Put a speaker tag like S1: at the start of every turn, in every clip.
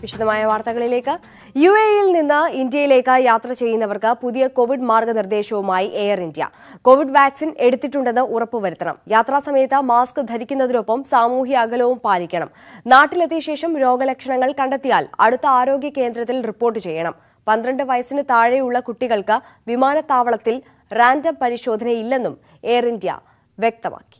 S1: വിശദമായ വാർത്തകളിലേക്ക് യു എയിൽ നിന്ന് ഇന്ത്യയിലേക്ക് യാത്ര ചെയ്യുന്നവർക്ക് പുതിയ കോവിഡ് മാർഗനിർദ്ദേശവുമായി എയർ ഇന്ത്യ കോവിഡ് വാക്സിൻ എടുത്തിട്ടുണ്ടെന്ന് ഉറപ്പുവരുത്തണം യാത്രാ സമയത്ത് മാസ്ക് ധരിക്കുന്നതിനൊപ്പം സാമൂഹ്യ അകലവും പാലിക്കണം നാട്ടിലെത്തിയ ശേഷം രോഗലക്ഷണങ്ങൾ കണ്ടെത്തിയാൽ അടുത്ത ആരോഗ്യ കേന്ദ്രത്തിൽ റിപ്പോർട്ട് ചെയ്യണം പന്ത്രണ്ട് വയസ്സിന് താഴെയുള്ള കുട്ടികൾക്ക് വിമാനത്താവളത്തിൽ റാൻഡം പരിശോധനയില്ലെന്നും എയർ ഇന്ത്യ വ്യക്തമാക്കി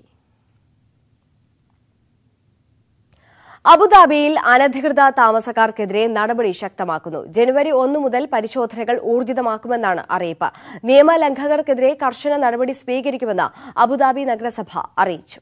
S1: അബുദാബിയിൽ അനധികൃത താമസക്കാർക്കെതിരെ നടപടി ശക്തമാക്കുന്നു ജനുവരി ഒന്ന് മുതൽ പരിശോധനകൾ ഊർജിതമാക്കുമെന്നാണ് അറിയിപ്പ് നിയമലംഘകർക്കെതിരെ കർശന നടപടി സ്വീകരിക്കുമെന്ന് അബുദാബി നഗരസഭ അറിയിച്ചു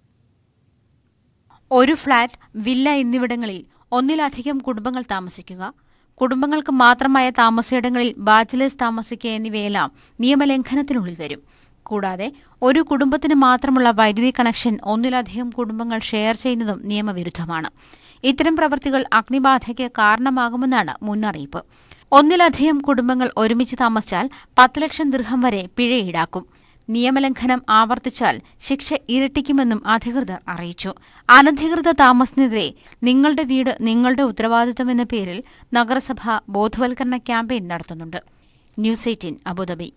S2: ഒരു ഫ്ളാറ്റ് വില്ല എന്നിവിടങ്ങളിൽ ഒന്നിലധികം കുടുംബങ്ങൾ താമസിക്കുക കുടുംബങ്ങൾക്ക് മാത്രമായ താമസയിടങ്ങളിൽ ബാച്ചിലേഴ്സ് താമസിക്കുക എന്നിവയെല്ലാം നിയമലംഘനത്തിനുള്ളിൽ വരും കൂടാതെ ഒരു കുടുംബത്തിന് മാത്രമുള്ള വൈദ്യുതി കണക്ഷൻ ഒന്നിലധികം കുടുംബങ്ങൾ ഷെയർ ചെയ്യുന്നതും നിയമവിരുദ്ധമാണ് ഇത്തരം പ്രവൃത്തികൾ അഗ്നിബാധയ്ക്ക് കാരണമാകുമെന്നാണ് മുന്നറിയിപ്പ് ഒന്നിലധികം കുടുംബങ്ങൾ ഒരുമിച്ച് താമസിച്ചാൽ പത്ത് ലക്ഷം ദീർഘം വരെ പിഴ ഈടാക്കും നിയമലംഘനം ആവർത്തിച്ചാൽ ശിക്ഷ ഇരട്ടിക്കുമെന്നും അധികൃതർ അറിയിച്ചു അനധികൃത താമസത്തിനെതിരെ നിങ്ങളുടെ വീട് നിങ്ങളുടെ ഉത്തരവാദിത്തം എന്ന പേരിൽ നഗരസഭ ബോധവൽക്കരണ ക്യാമ്പയിൻ നടത്തുന്നുണ്ട് ന്യൂസ് എയ്റ്റീൻ അബുദാബി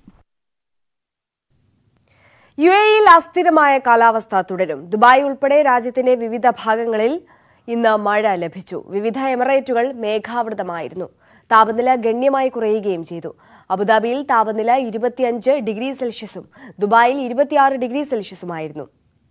S1: യു എയിൽ അസ്ഥിരമായ കാലാവസ്ഥ തുടരും ദുബായ് ഉൾപ്പെടെ രാജ്യത്തിന്റെ വിവിധ ഭാഗങ്ങളിൽ ഇന്ന് മഴ ലഭിച്ചു വിവിധ എമിറേറ്റുകൾ മേഘാവൃതമായിരുന്നു താപനില ഗണ്യമായി കുറയുകയും ചെയ്തു അബുദാബിയിൽ താപനില ഇരുപത്തിയഞ്ച് ഡിഗ്രി സെൽഷ്യസും ദുബായിൽ ഇരുപത്തിയാറ് ഡിഗ്രി സെൽഷ്യസുമായിരുന്നു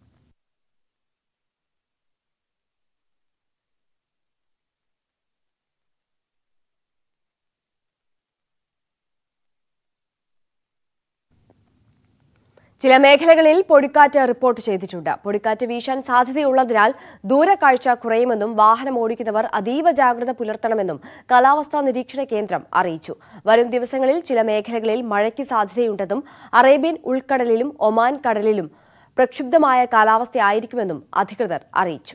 S1: ചില മേഖലകളിൽ പൊടിക്കാറ്റ് റിപ്പോർട്ട് ചെയ്തിട്ടുണ്ട് പൊടിക്കാറ്റ് വീശാൻ സാധ്യതയുള്ളതിനാൽ ദൂരക്കാഴ്ച കുറയുമെന്നും വാഹനം ഓടിക്കുന്നവർ അതീവ ജാഗ്രത പുലർത്തണമെന്നും കാലാവസ്ഥാ നിരീക്ഷണ കേന്ദ്രം അറിയിച്ചു വരും ദിവസങ്ങളിൽ ചില മേഖലകളിൽ മഴയ്ക്ക് സാധ്യതയുണ്ടെന്നും അറേബ്യൻ ഉൾക്കടലിലും ഒമാൻ കടലിലും പ്രക്ഷുബ്ധമായ കാലാവസ്ഥയായിരിക്കുമെന്നും അധികൃതർ അറിയിച്ചു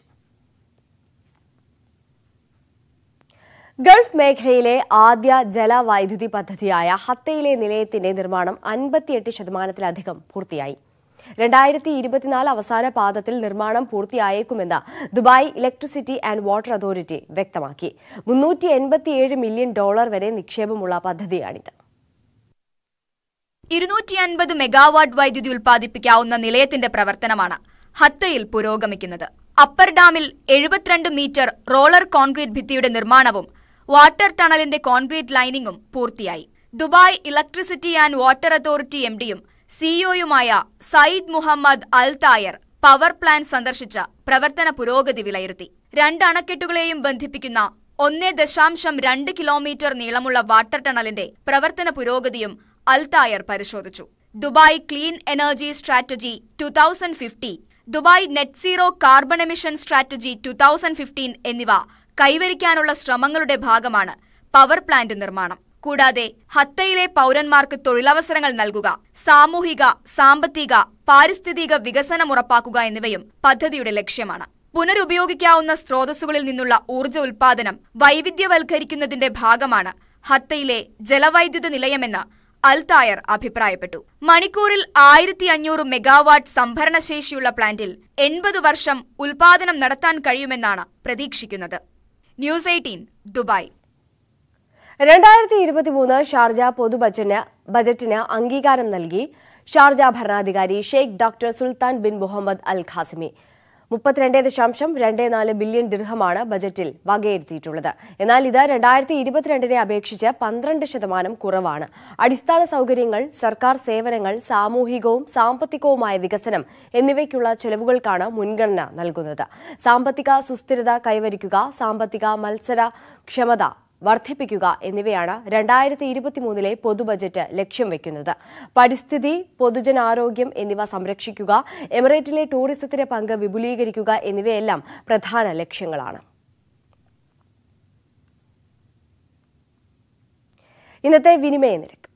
S1: ഗൾഫ് മേഖലയിലെ ആദ്യ ജലവൈദ്യുതി പദ്ധതിയായ ഹത്തയിലെ നിലയത്തിന്റെ നിർമ്മാണം അൻപത്തിയെട്ട് ശതമാനത്തിലധികം പൂർത്തിയായി രണ്ടായിരത്തി ഇരുപത്തിനാല് അവസാന പാദത്തിൽ നിർമ്മാണം പൂർത്തിയായേക്കുമെന്ന് Dubai electricity and water authority വ്യക്തമാക്കി മുന്നൂറ്റി എൺപത്തിയേഴ് മില്യൺ ഡോളർ വരെ നിക്ഷേപമുള്ള പദ്ധതിയാണിത്
S3: ഇരുന്നൂറ്റി അൻപത് മെഗാവാട്ട് വൈദ്യുതി ഉൽപ്പാദിപ്പിക്കാവുന്ന നിലയത്തിന്റെ പ്രവർത്തനമാണ് ഹത്തയിൽ പുരോഗമിക്കുന്നത് അപ്പർ ഡാമിൽ എഴുപത്തിരണ്ട് മീറ്റർ റോളർ കോൺക്രീറ്റ് ഭിത്തിയുടെ നിർമ്മാണവും വാട്ടർ ടണലിന്റെ കോൺക്രീറ്റ് ലൈനിങ്ങും പൂർത്തിയായി Dubai electricity and water authority M ഡിയും സിഇഒയുമായ Saeed Mohammed Al Tayer power plant സന്ദർശിച്ച പ്രവർത്തന പുരോഗതി വിലയിരുത്തി രണ്ട് അണക്കെട്ടുകളെയും ബന്ധിപ്പിക്കുന്ന ഒന്നേ ദശാംശം രണ്ട് കിലോമീറ്റർ നീളമുള്ള വാട്ടർ ടണലിന്റെ പ്രവർത്തന പുരോഗതിയും അൽതായർ പരിശോധിച്ചു Dubai clean energy strategy two thousand fifty Dubai net zero carbon emission strategy two thousand fifteen എന്നിവ കൈവരിക്കാനുള്ള ശ്രമങ്ങളുടെ ഭാഗമാണ് പവർ പ്ലാന്റ് നിർമ്മാണം കൂടാതെ ഹത്തയിലെ പൗരന്മാർക്ക് തൊഴിലവസരങ്ങൾ നൽകുക സാമൂഹിക സാമ്പത്തിക പാരിസ്ഥിതിക വികസനം ഉറപ്പാക്കുക എന്നിവയും പദ്ധതിയുടെ ലക്ഷ്യമാണ് പുനരുപയോഗിക്കാവുന്ന സ്രോതസ്സുകളിൽ നിന്നുള്ള ഊർജ്ജ ഉൽപാദനം വൈവിധ്യവൽക്കരിക്കുന്നതിന്റെ ഭാഗമാണ് ഹത്തയിലെ ജലവൈദ്യുത നിലയമെന്ന് അൽതായർ അഭിപ്രായപ്പെട്ടു മണിക്കൂറിൽ ആയിരത്തി അഞ്ഞൂറ് മെഗാവാട്ട് സംഭരണശേഷിയുള്ള പ്ലാന്റിൽ എൺപത് വർഷം ഉൽപാദനം നടത്താൻ കഴിയുമെന്നാണ് പ്രതീക്ഷിക്കുന്നത് ന്യൂസ് എയ്റ്റീൻ ദുബായ്
S1: രണ്ടായിരത്തി ഇരുപത്തിമൂന്ന് ഷാർജ പൊതു ബജറ്റിന് ബജറ്റിന് അംഗീകാരം നൽകി ഷാർജ ഭരണാധികാരി Sheikh doctor Sultan bin Mohammed Al Qasimi മുപ്പത്തിരണ്ട് ദശാംശം രണ്ട് നാല് ബില്യൺ ദിർഹമാണ് ബജറ്റിൽ വകയിരുത്തിയിട്ടുള്ളത് എന്നാൽ ഇത് രണ്ടായിരത്തി ഇരുപത്തിരണ്ടിനെ അപേക്ഷിച്ച് പന്ത്രണ്ട് ശതമാനം കുറവാണ് അടിസ്ഥാന സൗകര്യങ്ങൾ സർക്കാർ സേവനങ്ങൾ സാമൂഹികവും സാമ്പത്തികവുമായ വികസനം എന്നിവയ്ക്കുള്ള ചെലവുകൾക്കാണ് മുൻഗണന നൽകുന്നത് സാമ്പത്തിക സുസ്ഥിരത കൈവരിക്കുക സാമ്പത്തിക മത്സരക്ഷമത വർദ്ധിപ്പിക്കുക എന്നിവയാണ് രണ്ടായിരത്തി ഇരുപത്തിമൂന്നിലെ പൊതുബജറ്റ് ലക്ഷ്യം വെക്കുന്നത് പരിസ്ഥിതി പൊതുജനാരോഗ്യം എന്നിവ സംരക്ഷിക്കുക എമിറേറ്റിലെ ടൂറിസത്തിന്റെ പങ്ക് വിപുലീകരിക്കുക എന്നിവയെല്ലാം പ്രധാന ലക്ഷ്യങ്ങളാണ് ഇന്നത്തെ വിനിമയ നിരക്ക്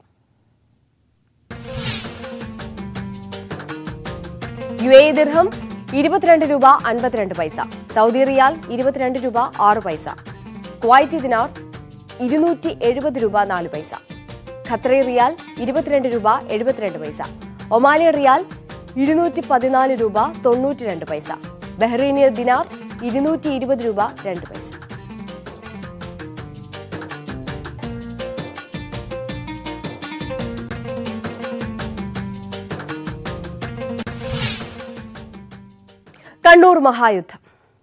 S1: യു എ ദിർഹം ഇരുപത്തിരണ്ട് രൂപ അൻപത്തിരണ്ട് പൈസ സൗദി റിയാൽ ഇരുപത്തിരണ്ട് രൂപ ആറ് പൈസ കുവൈറ്റ് ദിനാർ ഇരുന്നൂറ്റി എഴുപത് രൂപ നാല് പൈസ ഖത്തറി റിയാൽ ഇരുപത്തിരണ്ട് രൂപ എഴുപത്തിരണ്ട് പൈസ ഒമാനി റിയാൽ ഇരുന്നൂറ്റി പതിനാല് രൂപ തൊണ്ണൂറ്റി രണ്ട് പൈസ ബഹ്റൈനിയ ദിനാർ ഇരുന്നൂറ്റി ഇരുപത് രൂപ രണ്ട് പൈസ കണ്ണൂർ മഹായുദ്ധം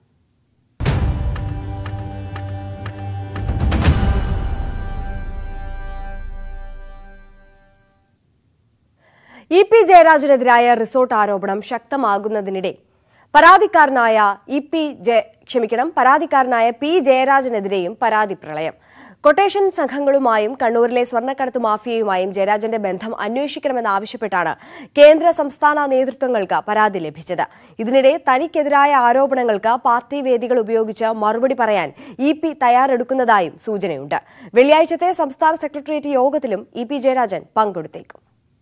S1: ഇ പി ജയരാജനെതിരായ റിസോർട്ട് ആരോപണം ശക്തമാകുന്നതിനിടെ പരാതിക്കാരനായ ഇ പി ജയ ക്ഷമിക്കണം പരാതിക്കാരനായ പി ജയരാജനെതിരെയും പരാതി പ്രളയം കൊട്ടേഷൻ സംഘങ്ങളുമായും കണ്ണൂരിലെ സ്വർണ്ണക്കടത്ത് മാഫിയയുമായും ജയരാജന്റെ ബന്ധം അന്വേഷിക്കണമെന്നാവശ്യപ്പെട്ടാണ് കേന്ദ്ര സംസ്ഥാന നേതൃത്വങ്ങൾക്ക് പരാതി ലഭിച്ചത് ഇതിനിടെ തനിക്കെതിരായ ആരോപണങ്ങൾക്ക് പാർട്ടി വേദികൾ ഉപയോഗിച്ച് മറുപടി പറയാൻ ഇ പി തയ്യാറെടുക്കുന്നതായും സൂചനയുണ്ട് വെള്ളിയാഴ്ചത്തെ സംസ്ഥാന സെക്രട്ടേറിയറ്റ് യോഗത്തിലും ഇ പി ജയരാജൻ പങ്കെടുത്തേക്കും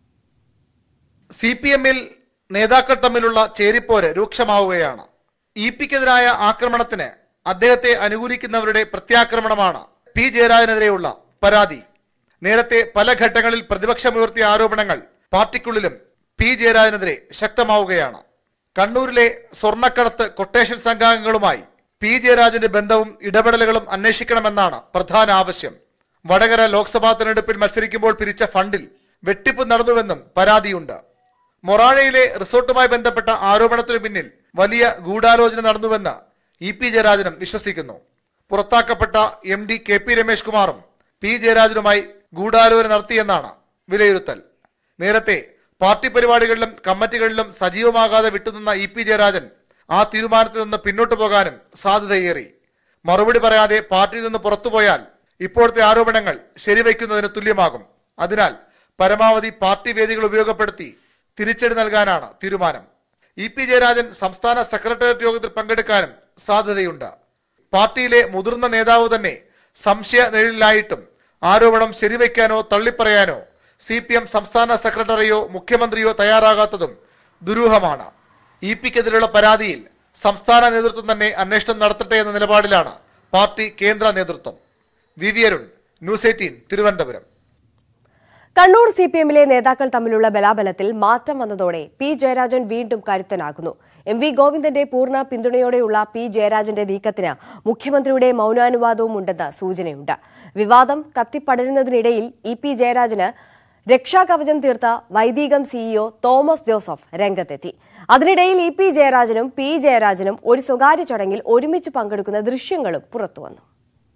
S4: സി പി എമ്മിൽ നേതാക്കൾ തമ്മിലുള്ള ചേരിപ്പോര് രൂക്ഷമാവുകയാണ് ഇ പിക്കെതിരായ ആക്രമണത്തിന് അദ്ദേഹത്തെ അനുകൂലിക്കുന്നവരുടെ പ്രത്യാക്രമണമാണ് പി ജയരാജനെതിരെയുള്ള പരാതി നേരത്തെ പല ഘട്ടങ്ങളിൽ പ്രതിപക്ഷമുയർത്തിയ ആരോപണങ്ങൾ പാർട്ടിക്കുള്ളിലും പി ജയരാജനെതിരെ ശക്തമാവുകയാണ് കണ്ണൂരിലെ സ്വർണ്ണക്കടത്ത് കൊട്ടേഷൻ സംഘാംഗങ്ങളുമായി പി ജയരാജന്റെ ബന്ധവും ഇടപെടലുകളും അന്വേഷിക്കണമെന്നാണ് പ്രധാന ആവശ്യം വടകര ലോക്സഭാ തെരഞ്ഞെടുപ്പിൽ മത്സരിക്കുമ്പോൾ പിരിച്ച ഫണ്ടിൽ വെട്ടിപ്പ് നടന്നുവെന്നും പരാതിയുണ്ട് മൊറാഴയിലെ റിസോർട്ടുമായി ബന്ധപ്പെട്ട ആരോപണത്തിനു പിന്നിൽ വലിയ ഗൂഢാലോചന നടന്നുവെന്ന് ഇ പി ജയരാജനും വിശ്വസിക്കുന്നു പുറത്താക്കപ്പെട്ട M D K P Ramesh കുമാറും പി ജയരാജനുമായി ഗൂഢാലോചന നടത്തിയെന്നാണ് വിലയിരുത്തൽ നേരത്തെ പാർട്ടി പരിപാടികളിലും കമ്മിറ്റികളിലും സജീവമാകാതെ വിട്ടുനിന്ന ഇ പി ജയരാജൻ ആ തീരുമാനത്തിൽ നിന്ന് പിന്നോട്ടു പോകാനും സാധ്യതയേറി മറുപടി പറയാതെ പാർട്ടിയിൽ നിന്ന് പുറത്തുപോയാൽ ഇപ്പോഴത്തെ ആരോപണങ്ങൾ ശരിവയ്ക്കുന്നതിന് തുല്യമാകും അതിനാൽ പരമാവധി പാർട്ടി വേദികൾ ഉപയോഗപ്പെടുത്തി തിരിച്ചടി നൽകാനാണ് തീരുമാനം ഇ പി ജയരാജൻ സംസ്ഥാന സെക്രട്ടേറിയറ്റ് യോഗത്തിൽ പങ്കെടുക്കാനും സാധ്യതയുണ്ട് പാർട്ടിയിലെ മുതിർന്ന നേതാവ് തന്നെ സംശയ നിഴലിലായിട്ടും ആരോപണം ശരിവയ്ക്കാനോ തള്ളിപ്പറയാനോ സി പി എം സംസ്ഥാന സെക്രട്ടറിയോ മുഖ്യമന്ത്രിയോ തയ്യാറാകാത്തതും ദുരൂഹമാണ് ഇ പിക്കെതിരെയുള്ള പരാതിയിൽ സംസ്ഥാന നേതൃത്വം തന്നെ അന്വേഷണം നടത്തട്ടെ എന്ന നിലപാടിലാണ് പാർട്ടി കേന്ദ്ര നേതൃത്വം V V Arun news eighteen Thiruvananthapuram
S1: Kannur C P എമ്മിലെ നേതാക്കൾ തമ്മിലുള്ള ബലാബലത്തിൽ മാറ്റം വന്നതോടെ പി ജയരാജൻ വീണ്ടും കരുത്തനാകുന്നു എം വി ഗോവിന്ദന്റെ പൂർണ്ണ പിന്തുണയോടെയുള്ള പി ജയരാജന്റെ നീക്കത്തിന് മുഖ്യമന്ത്രിയുടെ മൌനാനുവാദവും ഉണ്ടെന്ന് സൂചനയുണ്ട് വിവാദം കത്തിപ്പടരുന്നതിനിടയിൽ ഇ പി ജയരാജന് രക്ഷാകവചം തീർത്ത വൈദികം സിഇഒ തോമസ് ജോസഫ് രംഗത്തെത്തി അതിനിടയിൽ ഇ പി ജയരാജനും പി ജയരാജനും ഒരു സ്വകാര്യ ചടങ്ങിൽ ഒരുമിച്ച് പങ്കെടുക്കുന്ന ദൃശ്യങ്ങളും പുറത്തുവന്നു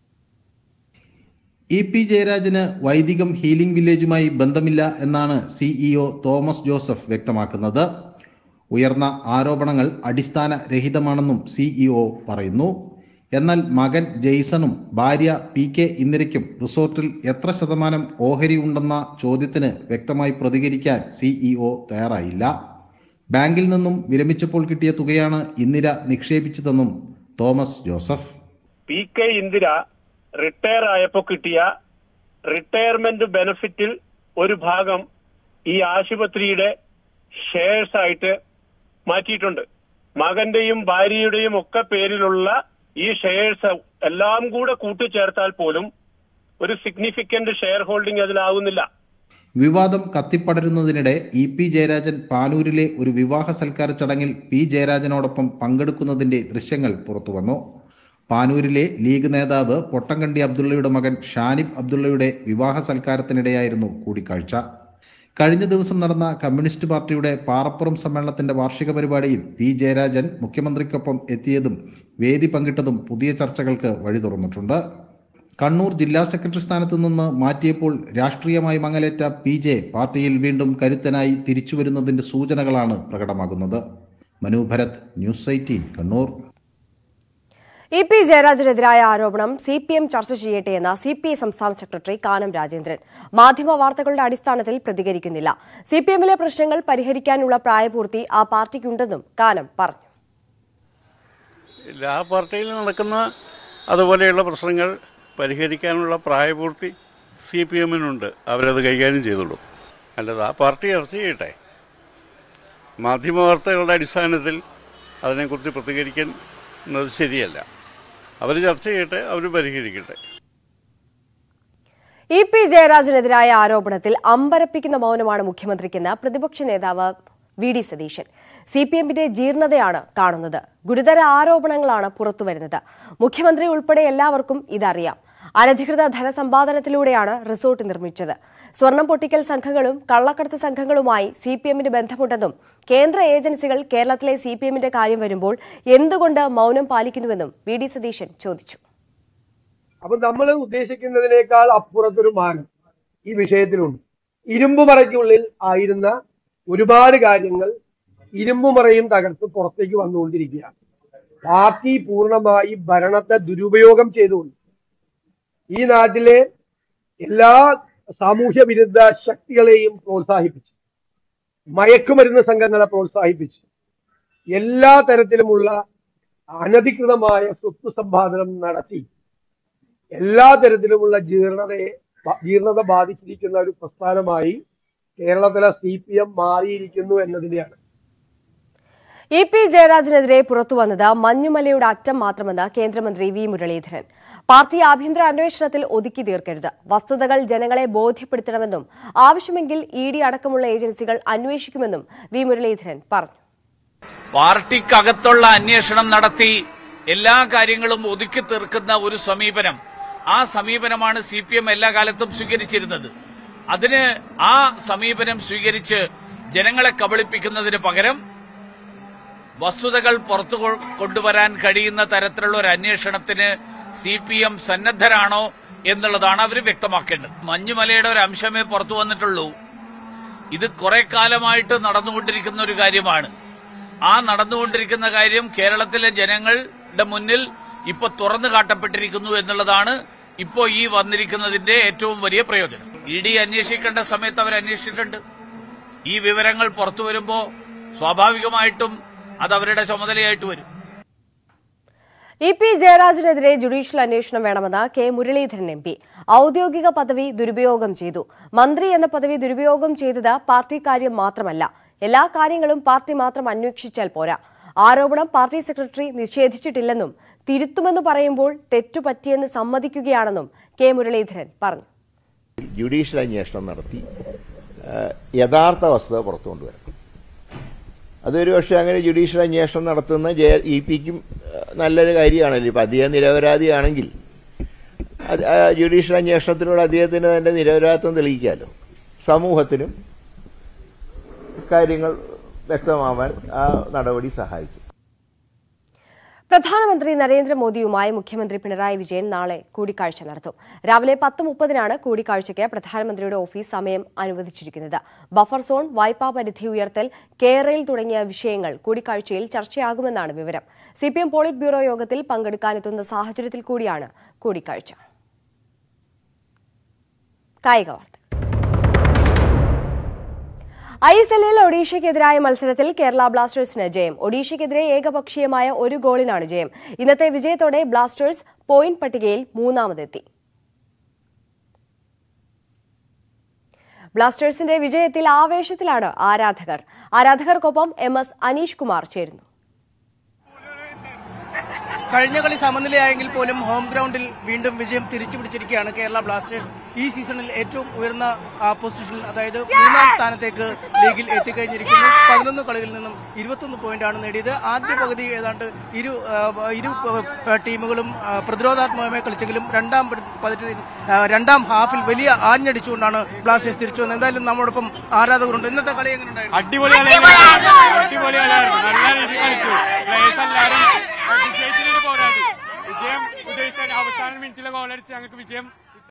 S5: ഇ പി ജയരാജന് വൈദികം ഹീലിംഗ് വില്ലേജുമായി ബന്ധമില്ല എന്നാണ് സിഇഒ തോമസ് ജോസഫ് വ്യക്തമാക്കുന്നത് ഉയർന്ന ആരോപണങ്ങൾ അടിസ്ഥാന രഹിതമാണെന്നും സിഇഒ പറയുന്നു എന്നാൽ മകൻ ജെയ്സണും ഭാര്യ പി കെ ഇന്ദിരയ്ക്കും റിസോർട്ടിൽ എത്ര ശതമാനം ഓഹരി ഉണ്ടെന്ന ചോദ്യത്തിന് വ്യക്തമായി പ്രതികരിക്കാൻ സിഇഒ തയ്യാറായില്ല ബാങ്കിൽ നിന്നും വിരമിച്ചപ്പോൾ കിട്ടിയ തുകയാണ് ഇന്ദിര നിക്ഷേപിച്ചതെന്നും Thomas Joseph
S6: P K Indira retire ആയപ്പോ കിട്ടിയ റിട്ടയർമെന്റ് ബെനിഫിറ്റിൽ ഒരു ഭാഗം ഈ ആശുപത്രിയുടെ ഷെയർസ് ആയിട്ട് മാറ്റിയിട്ടുണ്ട് മകന്റെയും ഭാര്യയുടെയും ഒക്കെ പേരിലുള്ള ഈ ഷെയർസ് എല്ലാം കൂടെ കൂട്ടിച്ചേർത്താൽ പോലും ഒരു സിഗ്നിഫിക്കന്റ് ഷെയർ ഹോൾഡിംഗ് അതിലാവുന്നില്ല
S5: വിവാദം കത്തിപ്പടരുന്നതിനിടെ ഇ പി ജയരാജൻ പാനൂരിലെ ഒരു വിവാഹ സൽക്കാര ചടങ്ങിൽ പി ജയരാജനോടൊപ്പം പങ്കെടുക്കുന്നതിന്റെ ദൃശ്യങ്ങൾ പുറത്തുവന്നു പാനൂരിലെ ലീഗ് നേതാവ് പൊട്ടങ്കണ്ടി അബ്ദുള്ളയുടെ മകൻ ഷാനിബ് അബ്ദുള്ളയുടെ വിവാഹ സൽക്കാരത്തിനിടെയായിരുന്നു കൂടിക്കാഴ്ച കഴിഞ്ഞ ദിവസം നടന്ന കമ്മ്യൂണിസ്റ്റ് പാർട്ടിയുടെ പാറപ്പുറം സമ്മേളനത്തിന്റെ വാർഷിക പരിപാടിയിൽ പി ജയരാജൻ മുഖ്യമന്ത്രിക്കൊപ്പം എത്തിയതും വേദി പങ്കിട്ടതും പുതിയ ചർച്ചകൾക്ക് വഴി തുറന്നിട്ടുണ്ട് കണ്ണൂർ ജില്ലാ സെക്രട്ടറി സ്ഥാനത്ത് നിന്ന് മാറ്റിയപ്പോൾ രാഷ്ട്രീയമായി മങ്ങലേറ്റ പി ജെ പാർട്ടിയിൽ വീണ്ടും കരുത്തനായി തിരിച്ചുവരുന്നതിന്റെ സൂചനകളാണ് പ്രകടമാകുന്നത് Manu Bharath news eighteen Kannur
S1: E P ജയരാജനെതിരായ ആരോപണം സി പി എം ചർച്ച ചെയ്യട്ടെ എന്ന സി പി ഐ സംസ്ഥാന സെക്രട്ടറി കാനം രാജേന്ദ്രൻ മാധ്യമ വാർത്തകളുടെ അടിസ്ഥാനത്തിൽ പ്രതികരിക്കുന്നില്ല സി പി എമ്മിലെ പ്രശ്നങ്ങൾ പരിഹരിക്കാനുള്ള പ്രായപൂർത്തി ആ പാർട്ടിക്കുണ്ടെന്നും കാനം പറഞ്ഞു
S7: എല്ലാ പാർട്ടിയിൽ നടക്കുന്ന അതുപോലെയുള്ള പ്രശ്നങ്ങൾ പരിഹരിക്കാനുള്ള പ്രായപൂർത്തി സി പി എമ്മിനുണ്ട് അവരത് കൈകാര്യം ചെയ്തോളും അല്ലാതെ ആ പാർട്ടി ചർച്ച ചെയ്യട്ടെ മാധ്യമ വാർത്തകളുടെ അടിസ്ഥാനത്തിൽ അതിനെക്കുറിച്ച് പ്രതികരിക്കുന്നത് ശരിയല്ല അവർ ചർച്ച ചെയ്യട്ടെ അവർ പരിഹരിക്കട്ടെ
S1: ഇ പി ജയരാജനെതിരായ ആരോപണത്തിൽ അമ്പരപ്പിക്കുന്ന മൗനമാണ് മുഖ്യമന്ത്രിക്കെന്ന് പ്രതിപക്ഷ നേതാവ് V D Satheesan C P എമ്മിന്റെ ജീർണതയാണ് കാണുന്നത് ഗുരുതര ആരോപണങ്ങളാണ് പുറത്തുവരുന്നത് മുഖ്യമന്ത്രി ഉൾപ്പെടെ എല്ലാവർക്കും ഇതറിയാം അനധികൃത ധനസമ്പാദനത്തിലൂടെയാണ് റിസോർട്ട് നിർമ്മിച്ചത് സ്വർണം പൊട്ടിക്കൽ സംഘങ്ങളും കള്ളക്കടത്ത് സംഘങ്ങളുമായി സി പി എമ്മിന് ബന്ധമുണ്ടെന്നും കേന്ദ്ര ഏജൻസികൾ കേരളത്തിലെ സി പി എമ്മിന്റെ കാര്യം വരുമ്പോൾ എന്തുകൊണ്ട് മൗനം പാലിക്കുന്നുവെന്നും വി ഡി സതീശൻ ചോദിച്ചു
S8: അപ്പൊ നമ്മൾ ഉദ്ദേശിക്കുന്നതിനേക്കാൾ അപ്പുറത്തൊരു മാനം ഈ വിഷയത്തിലുണ്ട് ഇരുമ്പുമറയ്ക്കുള്ളിൽ ആയിരുന്ന ഒരുപാട് കാര്യങ്ങൾ ഇരുമ്പുമറയും തകർത്ത് പുറത്തേക്ക് വന്നുകൊണ്ടിരിക്കുകയാണ് പാർട്ടി പൂർണ്ണമായി ഭരണത്തെ ദുരുപയോഗം ചെയ്തുകൊണ്ട് ഈ നാട്ടിലെ എല്ലാ സാമൂഹ്യ വിരുദ്ധ ശക്തികളെയും പ്രോത്സാഹിപ്പിച്ചു മയക്കുമരുന്ന് സംഘങ്ങളെ പ്രോത്സാഹിപ്പിച്ചു എല്ലാ തരത്തിലുമുള്ള അനധികൃതമായ സ്വത്ത് സമ്പാദനം നടത്തി എല്ലാ തരത്തിലുമുള്ള ജീർണതയെ ബ- ജീർണത ബാധിച്ചിരിക്കുന്ന ഒരു പ്രസ്ഥാനമായി കേരളത്തിലെ സി പി എം മാറിയിരിക്കുന്നു എന്നതിനെയാണ്
S1: ഇ പി ജയരാജനെതിരെ പുറത്തുവന്നത് മഞ്ഞുമലയുടെ അറ്റം മാത്രമെന്ന് കേന്ദ്രമന്ത്രി വി മുരളീധരൻ പാർട്ടി ആഭ്യന്തര അന്വേഷണത്തിൽ ഒതുക്കി തീർക്കരുത് വസ്തുതകൾ ജനങ്ങളെ ബോധ്യപ്പെടുത്തണമെന്നും ആവശ്യമെങ്കിൽ ഇ ഡി അടക്കമുള്ള ഏജൻസികൾ അന്വേഷിക്കുമെന്നും വി മുരളീധരൻ പറഞ്ഞു
S9: പാർട്ടിക്കകത്തുള്ള അന്വേഷണം നടത്തി എല്ലാ കാര്യങ്ങളും ഒതുക്കി തീർക്കുന്ന ഒരു സമീപനം ആ സമീപനമാണ് സി പി എം എല്ലാ കാലത്തും സ്വീകരിച്ചിരുന്നത് അതിന് ആ സമീപനം സ്വീകരിച്ച് ജനങ്ങളെ കബളിപ്പിക്കുന്നതിന് പകരം വസ്തുതകൾ പുറത്തു കൊ- കൊണ്ടുവരാൻ കഴിയുന്ന തരത്തിലുള്ള ഒരു അന്വേഷണത്തിന് സി പി എം സന്നദ്ധരാണോ എന്നുള്ളതാണ് അവർ വ്യക്തമാക്കേണ്ടത് മഞ്ഞുമലയുടെ ഒരു അംശമേ പുറത്തു വന്നിട്ടുള്ളൂ ഇത് കുറെ കാലമായിട്ട് നടന്നുകൊണ്ടിരിക്കുന്ന ഒരു കാര്യമാണ് ആ നടന്നുകൊണ്ടിരിക്കുന്ന കാര്യം കേരളത്തിലെ ജനങ്ങളുടെ മുന്നിൽ ഇപ്പൊ തുറന്നു കാട്ടപ്പെട്ടിരിക്കുന്നു എന്നുള്ളതാണ് ഇപ്പോ ഈ വന്നിരിക്കുന്നതിന്റെ ഏറ്റവും വലിയ പ്രയോജനം ഇ ഡി അന്വേഷിക്കേണ്ട സമയത്ത് അവർ അന്വേഷിച്ചിട്ടുണ്ട് ഈ വിവരങ്ങൾ പുറത്തു വരുമ്പോ സ്വാഭാവികമായിട്ടും അത് അവരുടെ ചുമതലയായിട്ട് വരും
S1: ഇ പി ജയരാജനെതിരെ ജുഡീഷ്യൽ അന്വേഷണം വേണമെന്ന് കെ മുരളീധരൻ എം പി ഔദ്യോഗിക പദവി ദുരുപയോഗം ചെയ്തു മന്ത്രി എന്ന പദവി ദുരുപയോഗം ചെയ്തത് പാർട്ടി കാര്യം മാത്രമല്ല എല്ലാ കാര്യങ്ങളും പാർട്ടി മാത്രം അന്വേഷിച്ചാൽ പോരാ ആരോപണം പാർട്ടി സെക്രട്ടറി നിഷേധിച്ചിട്ടില്ലെന്നും തിരുത്തുമെന്ന് പറയുമ്പോൾ തെറ്റുപറ്റിയെന്ന് സമ്മതിക്കുകയാണെന്നും കെ മുരളീധരൻ പറഞ്ഞു
S10: ജുഡീഷ്യൽ അന്വേഷണം നടത്തി ആ, യഥാർത്ഥ വസ്തുത പുറത്തു കൊണ്ടുവരണം അതൊരു പക്ഷേ അങ്ങനെ ജുഡീഷ്യൽ അന്വേഷണം നടത്തുന്ന ജെ ഇ പിക്കും നല്ലൊരു കാര്യമാണല്ലോ ഇപ്പം അദ്ദേഹം നിരപരാധിയാണെങ്കിൽ അത് ആ ജുഡീഷ്യൽ അന്വേഷണത്തിലൂടെ അദ്ദേഹത്തിന് തന്റെ നിരപരാധിത്വം തെളിയിക്കാമല്ലോ സമൂഹത്തിനും കാര്യങ്ങൾ വ്യക്തമാവാൻ ആ നടപടി സഹായിക്കും
S1: പ്രധാനമന്ത്രി നരേന്ദ്രമോദിയുമായി മുഖ്യമന്ത്രി പിണറായി വിജയൻ നാളെ കൂടിക്കാഴ്ച നടത്തും രാവിലെ പത്ത് മുപ്പതിനാണ് കൂടിക്കാഴ്ചയ്ക്ക് പ്രധാനമന്ത്രിയുടെ ഓഫീസ് സമയം അനുവദിച്ചിരിക്കുന്നത് ബഫർ സോൺ വായ്പാ പരിധി ഉയർത്തൽ കേരയിൽ തുടങ്ങിയ വിഷയങ്ങൾ കൂടിക്കാഴ്ചയിൽ ചർച്ചയാകുമെന്നാണ് വിവരം സിപിഎം പോളിറ്റ് ബ്യൂറോ യോഗത്തിൽ പങ്കെടുക്കാനെത്തുന്ന സാഹചര്യത്തിൽ കൂടിയാണ് കൂടിക്കാഴ്ച കായിക വാർത്ത ഐ എസ് എല്ലിൽ ഒഡീഷയ്ക്കെതിരായ മത്സരത്തിൽ കേരള ബ്ലാസ്റ്റേഴ്സിന് ജയം ഒഡീഷയ്ക്കെതിരെ ഏകപക്ഷീയമായ ഒരു ഗോളിനാണ് ജയം ഇന്നത്തെ വിജയത്തോടെ ബ്ലാസ്റ്റേഴ്സ് പോയിന്റ് പട്ടികയിൽ മൂന്നാമതെത്തി ബ്ലാസ്റ്റേഴ്സിന്റെ വിജയത്തിൽ ആവേശത്തിലാണ് ആരാധകർ ആരാധകർക്കൊപ്പം എം എസ് അനീഷ് കുമാർ ചേരുന്നു
S11: കഴിഞ്ഞ കളി സമനിലയായെങ്കിൽ പോലും ഹോം ഗ്രൗണ്ടിൽ വീണ്ടും വിജയം തിരിച്ചു പിടിച്ചിരിക്കുകയാണ് കേരള ബ്ലാസ്റ്റേഴ്സ് ഈ സീസണിൽ ഏറ്റവും ഉയർന്ന ആ, പൊസിഷനിൽ അതായത് മൂന്നാം സ്ഥാനത്തേക്ക് ലീഗിൽ എത്തിക്കഴിഞ്ഞിരിക്കുന്നു പതിനൊന്ന് കളികളിൽ നിന്നും ഇരുപത്തൊന്ന് പോയിന്റാണ് നേടിയത് ആദ്യ പകുതി ഏതാണ്ട് ഇരു ആ, ഇരു ആ, ടീമുകളും ആ, പ്രതിരോധാത്മകമായി കളിച്ചെങ്കിലും രണ്ടാം പതി- പതിറ്റിൽ ആ, രണ്ടാം ഹാഫിൽ വലിയ ആഞ്ഞടിച്ചുകൊണ്ടാണ് ബ്ലാസ്റ്റേഴ്സ് തിരിച്ചു വന്നത് എന്തായാലും നമ്മോടൊപ്പം ആരാധകരുണ്ട് ഇന്നത്തെ കളി എങ്ങനെയുണ്ടായിരുന്നു
S12: അടിപൊളി കളിയായിരുന്നു അടിപൊളി കളിയായിരുന്നു നല്ല രീതിയിൽ കളിച്ചു പ്ലേയേഴ്സ് എല്ലാവരും വിജയത്തിനൊരു പോരാടി വിജയം ഉദ്ദേശിച്ച അവസാന മിനിറ്റിലെ ഗോളടിച്ച് ഞങ്ങൾക്ക് വിജയം